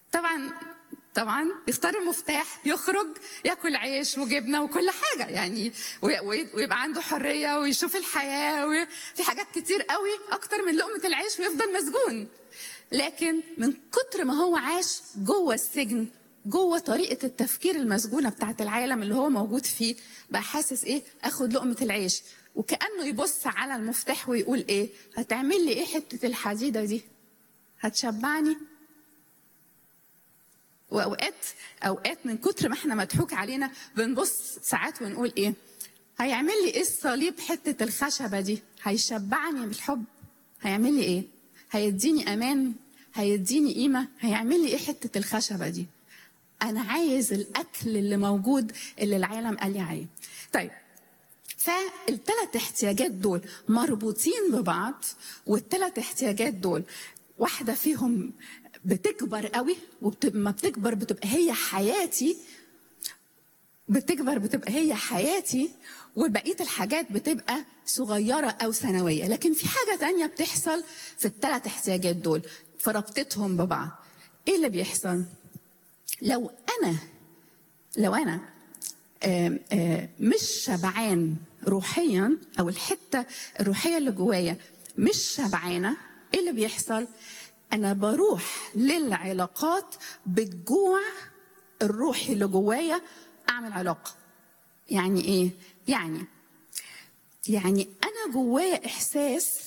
طبعا طبعا يختار المفتاح يخرج ياكل عيش وجبنه وكل حاجه يعني وي- وي- ويبقى عنده حريه ويشوف الحياه وفي حاجات كتير قوي اكتر من لقمه العيش ويفضل مسجون لكن من كتر ما هو عاش جوه السجن جوه طريقه التفكير المسجونه بتاعت العالم اللي هو موجود فيه بقى حاسس ايه اخد لقمه العيش وكانه يبص على المفتاح ويقول ايه هتعمل لي ايه حته الحديده دي هتشبعني واوقات اوقات من كتر ما احنا مضحوك علينا بنبص ساعات ونقول ايه هيعمل لي ايه الصليب حته الخشبه دي هيشبعني بالحب هيعمل لي ايه هيديني امان هيديني قيمه هيعمل لي ايه حته الخشبه دي انا عايز الاكل اللي موجود اللي العالم قال لي عليه طيب فالثلاث احتياجات دول مربوطين ببعض والثلاث احتياجات دول واحده فيهم بتكبر قوي وما بتكبر بتبقى هي حياتي بتكبر بتبقى هي حياتي وبقيه الحاجات بتبقى صغيره او ثانويه لكن في حاجه تانية بتحصل في الثلاث احتياجات دول في ربطتهم ببعض ايه اللي بيحصل لو انا لو انا آم، آم، مش شبعان روحيا او الحته الروحيه اللي جوايا مش شبعانه ايه اللي بيحصل انا بروح للعلاقات بالجوع الروحي اللي جوايا اعمل علاقه يعني ايه يعني يعني انا جوايا احساس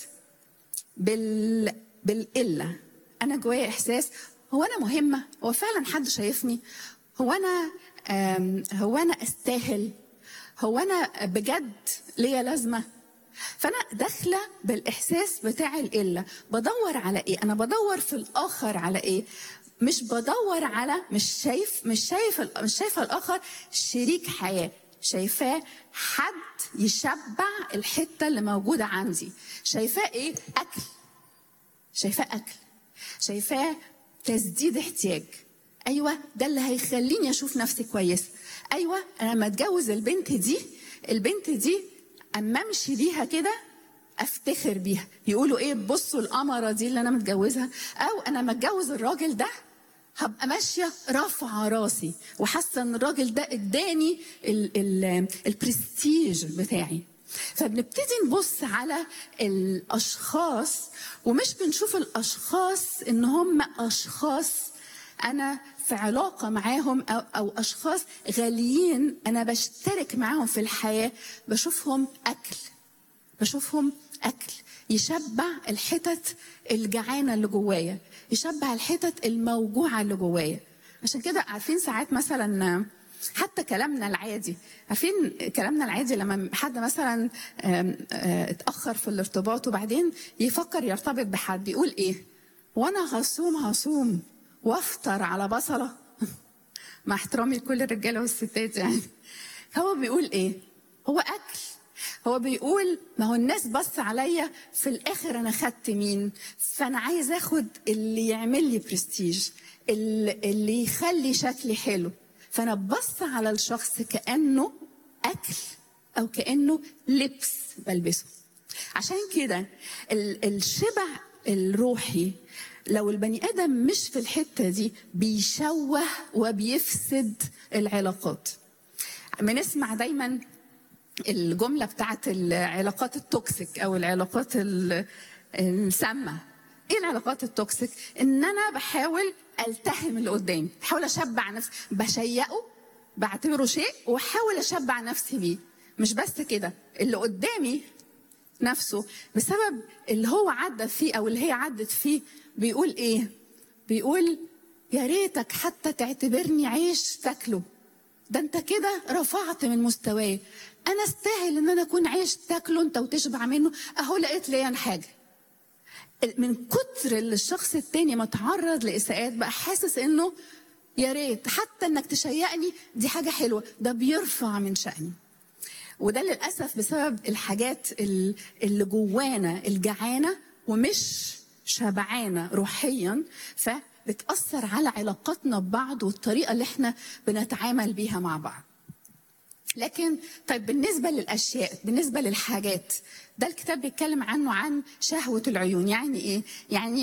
بال بالقله انا جوايا احساس هو انا مهمه هو فعلا حد شايفني هو انا آم، هو انا استاهل هو انا بجد ليا لازمه فانا داخله بالاحساس بتاع القله بدور على ايه انا بدور في الاخر على ايه مش بدور على مش شايف مش شايف مش شايفه الاخر شريك حياه شايفاه حد يشبع الحته اللي موجوده عندي شايفاه ايه اكل شايفاه اكل شايفاه تسديد احتياج ايوه ده اللي هيخليني اشوف نفسي كويسه ايوه انا لما اتجوز البنت دي البنت دي اما امشي بيها كده افتخر بيها يقولوا ايه بصوا القمره دي اللي انا متجوزها او انا متجوز الراجل ده هبقى ماشيه رافعه راسي وحاسه ان الراجل ده اداني ال- ال- البرستيج بتاعي فبنبتدي نبص على الاشخاص ومش بنشوف الاشخاص ان هم اشخاص انا في علاقه معاهم او او اشخاص غاليين انا بشترك معاهم في الحياه بشوفهم اكل بشوفهم اكل يشبع الحتت الجعانه اللي جوايا يشبع الحتت الموجوعه اللي جوايا عشان كده عارفين ساعات مثلا حتى كلامنا العادي عارفين كلامنا العادي لما حد مثلا آم، آه، اتاخر في الارتباط وبعدين يفكر يرتبط بحد يقول ايه وانا هصوم هصوم وافطر على بصله مع احترامي لكل الرجاله والستات يعني هو بيقول ايه هو اكل هو بيقول ما هو الناس بص عليا في الاخر انا خدت مين فانا عايز اخد اللي يعمل لي برستيج اللي, اللي يخلي شكلي حلو فانا ببص على الشخص كانه اكل او كانه لبس بلبسه عشان كده ال- الشبع الروحي لو البني ادم مش في الحته دي بيشوه وبيفسد العلاقات بنسمع دايما الجمله بتاعت العلاقات التوكسيك او العلاقات ال- السامه ايه العلاقات التوكسيك ان انا بحاول التهم اللي قدامي بحاول اشبع نفسي بشيقه بعتبره شيء واحاول اشبع نفسي بيه مش بس كده اللي قدامي نفسه بسبب اللي هو عدى فيه او اللي هي عدت فيه بيقول ايه بيقول يا ريتك حتى تعتبرني عيش تاكله ده انت كده رفعت من مستواي انا استاهل ان انا اكون عيش تاكله انت وتشبع منه اهو لقيت لي انا حاجه من كتر اللي الشخص التاني ما تعرض لاساءات بقى حاسس انه يا ريت حتى انك تشيقني دي حاجه حلوه ده بيرفع من شأني وده للاسف بسبب الحاجات ال- اللي جوانا الجعانه ومش شبعانه روحيا فبتاثر على علاقاتنا ببعض والطريقه اللي احنا بنتعامل بيها مع بعض لكن طيب بالنسبه للاشياء بالنسبه للحاجات ده الكتاب بيتكلم عنه عن شهوه العيون يعني ايه يعني